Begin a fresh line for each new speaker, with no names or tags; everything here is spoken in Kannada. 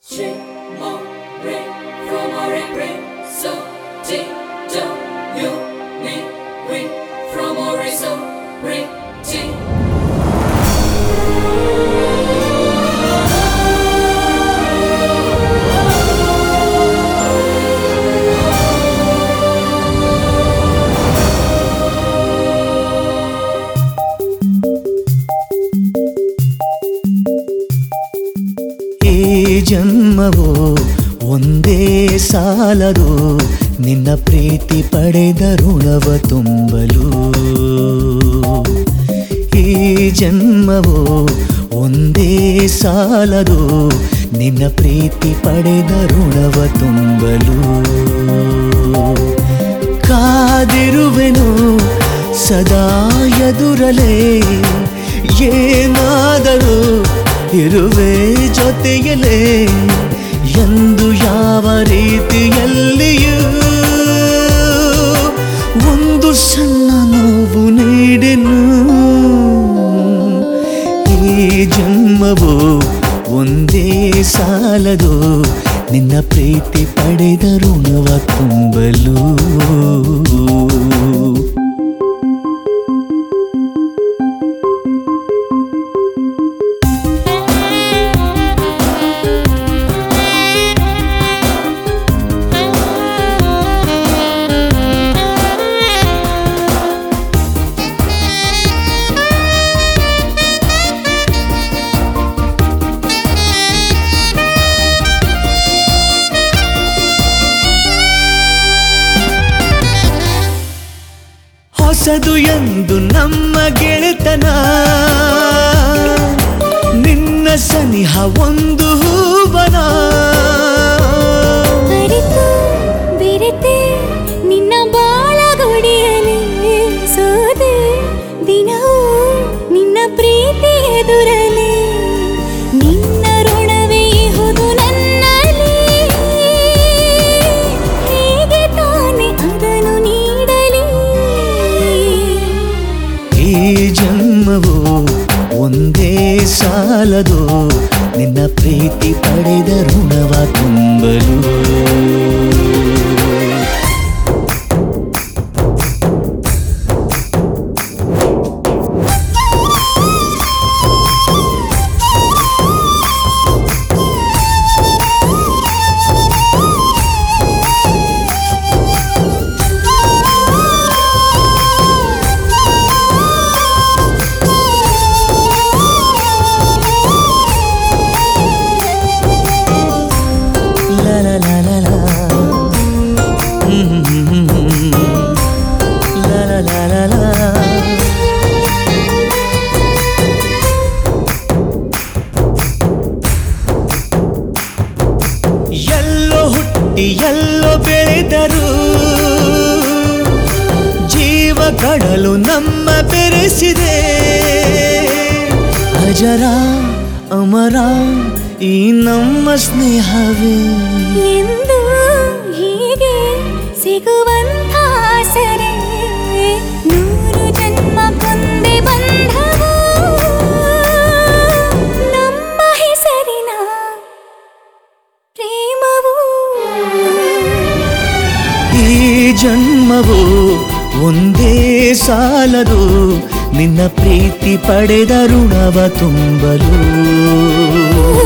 Shimore from Ore so ti do you me we from Ore so re ti
ಈ ಜನ್ಮವು ಒಂದೇ ಸಾಲದು ನಿನ್ನ ಪ್ರೀತಿ ಪಡೆದ ಋಣವ ತುಂಬಲು ಈ ಜನ್ಮವು ಒಂದೇ ಸಾಲದು ನಿನ್ನ ಪ್ರೀತಿ ಪಡೆದ ಋಣವ ತುಂಬಲು ಕಾದಿರುವೆನು ಸದಾ ಎದುರಲೇ ಏನಾದರೂ ಇರುವೆ ಜೊತೆಯಲೇ ಎಂದು ಯಾವ ರೀತಿಯಲ್ಲಿಯೂ ಒಂದು ಸಣ್ಣ ನೋವು ನೀಡೆನು ಈ ಜನ್ಮವು ಒಂದೇ ಸಾಲದು ನಿನ್ನ ಪ್ರೀತಿ ಪಡೆದ ಋಣವ ತುಂಬಲು ಹೊಸದು ಎಂದು ನಮ್ಮ ಗೆಳೆತನ ನಿನ್ನ ಸನಿಹ ಒಂದು ಹೂವನ
ಅರಿತು ಬೆರೆತೆ ನಿನ್ನ ಬಾಳಗೊಡಿಯಲಿ ಸೋದೆ ದಿನವೂ ನಿನ್ನ ಪ್ರೀತಿ ಎದುರಲಿ ನಿನ್ನ ಋಣವೇ ಇಹುದು ನನ್ನಲ್ಲಿ ಹೇಗೆ ತಾನೆ ಅದನ್ನು ನೀಡಲಿ
ಈ ಜನ್ಮವು ಒಂದೇ ಸಾಲದು ನಿನ್ನ ಪ್ರೀತಿ ಪಡೆದ ಋಣವ ತುಂಬಲು La la la la la. Mm-hmm. La la la la la. ಎಲ್ಲೋ ಹುಟ್ಟಿ ಎಲ್ಲೋ ಬೆಳೆದರು ಜೀವ ಕಡಲು ನಮ್ಮ ಬೆರೆಸಿದೆ ಅಜರ ಅಮರ ಈ ನಮ್ಮ ಸ್ನೇಹವೇ
ಎಂದು ಹೀಗೆ ಸಿಗುವಂಥ ಆಸರೆ ನೂರು ಜನ್ಮ ಕೊಂದೆ ಬಂಧವು ನಮ್ಮ ಹೆಸರಿನ ಪ್ರೇಮವು
ಈ ಜನ್ಮವು ಒಂದೇ ಸಾಲದು ನಿನ್ನ ಪ್ರೀತಿ ಪಡೆದ ಋಣವ ತುಂಬಲು